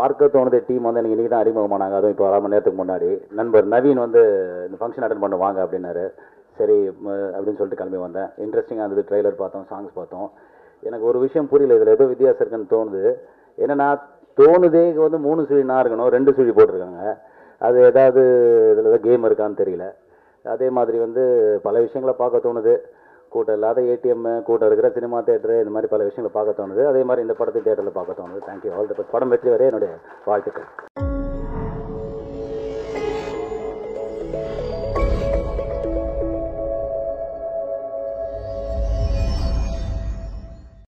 பார்க்க தோணுது டீம் வந்து எனக்கு இன்றைக்கி தான் அறிமுகமானாங்க அதுவும் இப்போ அரை மணி நேரத்துக்கு முன்னாடி நண்பர் நவீன் வந்து இந்த ஃபங்க்ஷன் அட்டன் பண்ண வாங்க அப்படின்னாரு சரி ம, அப்படின்னு சொல்லிட்டு கிளம்பி வந்தேன் இன்ட்ரெஸ்டிங்காக இருந்தது ட்ரெய்லர் பார்த்தோம் சாங்ஸ் பார்த்தோம் எனக்கு ஒரு விஷயம் புரியல இதில் ஏதோ வித்தியாசம் இருக்குன்னு தோணுது என்னன்னா தோணுதே வந்து மூணு சுழி நான் இருக்கணும் ரெண்டு சுழி போட்டிருக்காங்க அது ஏதாவது இதில் ஏதாவது கேம் இருக்கான்னு தெரியல அதே மாதிரி வந்து பல விஷயங்களை பார்க்க தோணுது கூட்டம் இல்லாத ஏடிஎம் கூட்டம் இருக்கிற சினிமா தேட்டரு இந்த மாதிரி பல விஷயங்களை பார்க்க தோணுது அதே மாதிரி இந்த படத்தை தேட்டரில் பார்க்க தோணுது தேங்க்யூ ஆல் தி படம் வெற்றி வரை என்னுடைய வாழ்த்துக்கள்